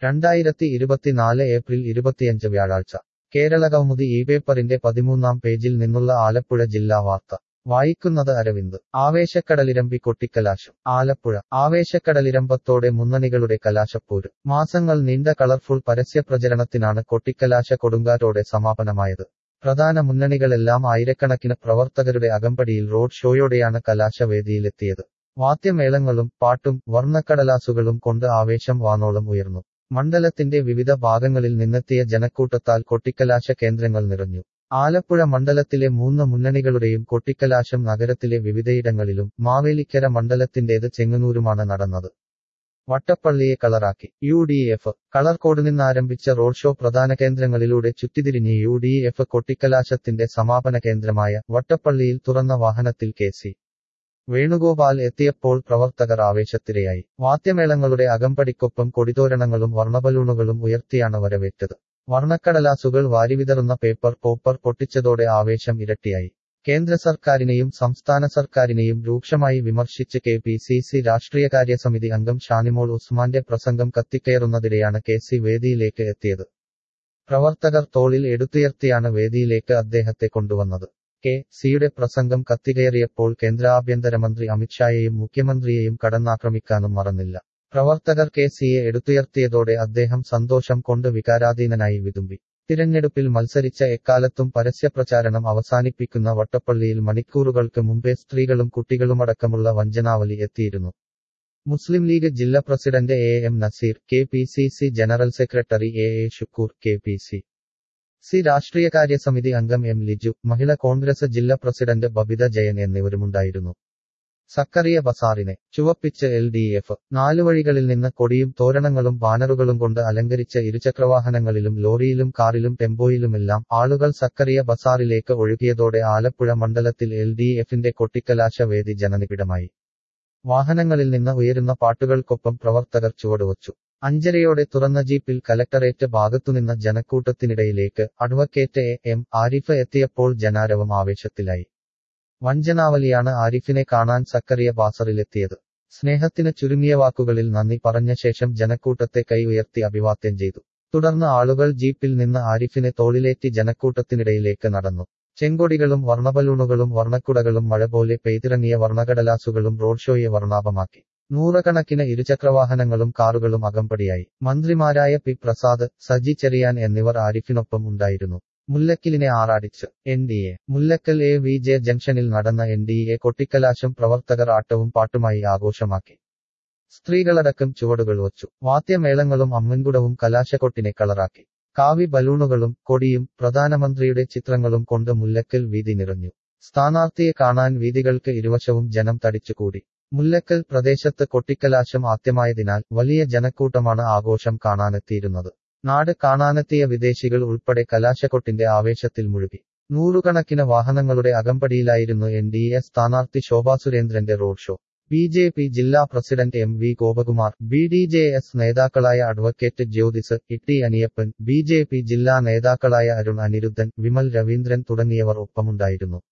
രണ്ടായിരത്തി ഇരുപത്തിനാല് ഏപ്രിൽ ഇരുപത്തിയഞ്ച് വ്യാഴാഴ്ച കേരളകൗമുദി ഈ പേപ്പറിന്റെ പതിമൂന്നാം പേജിൽ നിന്നുള്ള ആലപ്പുഴ ജില്ലാ വാർത്ത വായിക്കുന്നത് അരവിന്ദ് ആവേശക്കടലിരമ്പി കൊട്ടിക്കലാശം ആലപ്പുഴ ആവേശക്കടലിരമ്പത്തോടെ മുന്നണികളുടെ കലാശപ്പോര് മാസങ്ങൾ നീണ്ട കളർഫുൾ പരസ്യപ്രചരണത്തിനാണ് കൊട്ടിക്കലാശ കൊടുങ്കാറ്റോടെ സമാപനമായത് പ്രധാന മുന്നണികളെല്ലാം ആയിരക്കണക്കിന് പ്രവർത്തകരുടെ അകമ്പടിയിൽ റോഡ് ഷോയോടെയാണ് കലാശവേദിയിലെത്തിയത് വാദ്യമേളങ്ങളും പാട്ടും വർണ്ണക്കടലാസുകളും കൊണ്ട് ആവേശം വാനോളം ഉയർന്നു മണ്ഡലത്തിന്റെ വിവിധ ഭാഗങ്ങളിൽ നിന്നെത്തിയ ജനക്കൂട്ടത്താൽ കൊട്ടിക്കലാശ കേന്ദ്രങ്ങൾ നിറഞ്ഞു ആലപ്പുഴ മണ്ഡലത്തിലെ മൂന്ന് മുന്നണികളുടെയും കൊട്ടിക്കലാശം നഗരത്തിലെ വിവിധയിടങ്ങളിലും മാവേലിക്കര മണ്ഡലത്തിന്റേത് ചെങ്ങന്നൂരുമാണ് നടന്നത് വട്ടപ്പള്ളിയെ കളറാക്കി U D F colour code നിന്നാരംഭിച്ച റോഡ് ഷോ പ്രധാന കേന്ദ്രങ്ങളിലൂടെ ചുറ്റിതിരിഞ്ഞ് യു ഡി എഫ് കൊട്ടിക്കലാശത്തിന്റെ സമാപന കേന്ദ്രമായ വട്ടപ്പള്ളിയിൽ തുറന്ന വാഹനത്തിൽ കെ സി വേണുഗോപാൽ എത്തിയപ്പോൾ പ്രവർത്തകർ ആവേശത്തിരയായി വാദ്യമേളങ്ങളുടെ അകമ്പടിക്കൊപ്പം കൊടിതോരണങ്ങളും വർണ്ണബലൂണുകളും ഉയർത്തിയാണ് വരവേറ്റത് വർണ്ണക്കടലാസുകൾ വാരിവിതറുന്ന പേപ്പർ പോപ്പർ പൊട്ടിച്ചതോടെ ആവേശം ഇരട്ടിയായി കേന്ദ്ര സർക്കാരിനെയും സംസ്ഥാന സർക്കാരിനെയും രൂക്ഷമായി വിമർശിച്ച് കെ പി സി സി രാഷ്ട്രീയകാര്യ സമിതി അംഗം ഷാനിമോൾ ഉസ്മാന്റെ പ്രസംഗം കത്തിക്കയറുന്നതിടെയാണ് കെ സി വേദിയിലേക്ക് എത്തിയത് പ്രവർത്തകർ തോളിൽ എടുത്തുയർത്തിയാണ് വേദിയിലേക്ക് അദ്ദേഹത്തെ കൊണ്ടുവന്നത് കെ സിയുടെ പ്രസംഗം കത്തികയറിയപ്പോൾ കേന്ദ്ര ആഭ്യന്തരമന്ത്രി അമിത്ഷായെയും മുഖ്യമന്ത്രിയെയും കടന്നാക്രമിക്കാനും മറന്നില്ല പ്രവർത്തകർ കെ സിയെ എടുത്തുയർത്തിയതോടെ അദ്ദേഹം സന്തോഷം കൊണ്ട് വികാരാധീനനായി വിതുമ്പി തിരഞ്ഞെടുപ്പിൽ മത്സരിച്ച എക്കാലത്തും പരസ്യപ്രചാരണം അവസാനിപ്പിക്കുന്ന വട്ടപ്പള്ളിയിൽ മണിക്കൂറുകൾക്ക് മുമ്പേ സ്ത്രീകളും കുട്ടികളുമടക്കമുള്ള വഞ്ചനാവലി എത്തിയിരുന്നു മുസ്ലിം ലീഗ് ജില്ലാ president A M Naseer K P C C general secretary A A Shukoor K P C C രാഷ്ട്രീയകാര്യ സമിതി അംഗം എം ലിജു മഹിളാ കോൺഗ്രസ് ജില്ലാ പ്രസിഡന്റ് ബബിത ജയൻ എന്നിവരുമുണ്ടായിരുന്നു സക്കറിയ ബസാറിനെ ചുവപ്പിച്ച് എൽ ഡി എഫ് നാലുവഴികളിൽ നിന്ന് കൊടിയും തോരണങ്ങളും ബാനറുകളും കൊണ്ട് അലങ്കരിച്ച ഇരുചക്രവാഹനങ്ങളിലും ലോറിയിലും കാറിലും ടെമ്പോയിലുമെല്ലാം ആളുകൾ സക്കറിയ ബസാറിലേക്ക് ഒഴുകിയതോടെ ആലപ്പുഴ മണ്ഡലത്തിൽ എൽ ഡി എഫിന്റെ കൊട്ടിക്കലാശ വേദി ജനനിബിഡമായി വാഹനങ്ങളിൽ നിന്ന് ഉയരുന്ന പാട്ടുകൾക്കൊപ്പം പ്രവർത്തകർ ചുവടുവച്ചു അഞ്ചരയോടെ തുറന്ന ജീപ്പിൽ കലക്ടറേറ്റ് ഭാഗത്തുനിന്ന ജനക്കൂട്ടത്തിനിടയിലേക്ക് അഡ്വക്കേറ്റ് എ എം ആരിഫ് എത്തിയപ്പോൾ ജനാരവം ആവേശത്തിലായി വഞ്ചനാവലിയാണ് ആരിഫിനെ കാണാൻ സക്കറിയ ബാസറിലെത്തിയത് സ്നേഹത്തിന് ചുരുങ്ങിയ വാക്കുകളിൽ നന്ദി പറഞ്ഞ ശേഷം ജനക്കൂട്ടത്തെ കൈ ഉയർത്തി അഭിവാദ്യം ചെയ്തു തുടർന്ന് ആളുകൾ ജീപ്പിൽ നിന്ന് ആരിഫിനെ തോളിലേറ്റി ജനക്കൂട്ടത്തിനിടയിലേക്ക് നടന്നു ചെങ്കൊടികളും വർണ്ണബലൂണുകളും വർണ്ണക്കുടകളും മഴ പോലെ പെയ്തിറങ്ങിയ വർണ്ണകടലാസുകളും റോഡ് ഷോയെ വർണ്ണാഭമാക്കി നൂറുകണക്കിന് ഇരുചക്രവാഹനങ്ങളും കാറുകളും അകമ്പടിയായി മന്ത്രിമാരായ പി പ്രസാദ് സജി ചെറിയാൻ എന്നിവർ ആരിഫിനൊപ്പം ഉണ്ടായിരുന്നു മുല്ലക്കിലിനെ ആറാടിച്ച് N D A Mullakkal A V J ജംഗ്ഷനിൽ നടന്ന എൻ ഡി എ കൊട്ടിക്കലാശം പ്രവർത്തകർ ആട്ടവും പാട്ടുമായി ആഘോഷമാക്കി സ്ത്രീകളടക്കം ചുവടുകൾ വച്ചു വാദ്യമേളങ്ങളും അമ്മൻകുടവും കലാശക്കൊട്ടിനെ കളറാക്കി കാവി ബലൂണുകളും കൊടിയും പ്രധാനമന്ത്രിയുടെ ചിത്രങ്ങളും കൊണ്ട് മുല്ലക്കൽ വീതി നിറഞ്ഞു സ്ഥാനാർത്ഥിയെ കാണാൻ വീതികൾക്ക് ഇരുവശവും ജനം തടിച്ചുകൂടി മുല്ലക്കൽ പ്രദേശത്ത് കൊട്ടിക്കലാശം ആദ്യമായതിനാൽ വലിയ ജനക്കൂട്ടമാണ് ആഘോഷം കാണാനെത്തിയിരുന്നത് നാട് കാണാനെത്തിയ വിദേശികൾ ഉൾപ്പെടെ കലാശക്കൊട്ടിന്റെ ആവേശത്തിൽ മുഴുകി നൂറുകണക്കിന് വാഹനങ്ങളുടെ അകമ്പടിയിലായിരുന്നു എൻ ഡി എ സ്ഥാനാർത്ഥി ശോഭാ സുരേന്ദ്രന്റെ road show B J P ജില്ലാ president M V Gopakumar B D J S നേതാക്കളായ advocate Jyothis Itty Aniyappan B J P ജില്ലാ നേതാക്കളായ അരുൺ അനിരുദ്ധൻ വിമൽ രവീന്ദ്രൻ തുടങ്ങിയവർ ഒപ്പമുണ്ടായിരുന്നു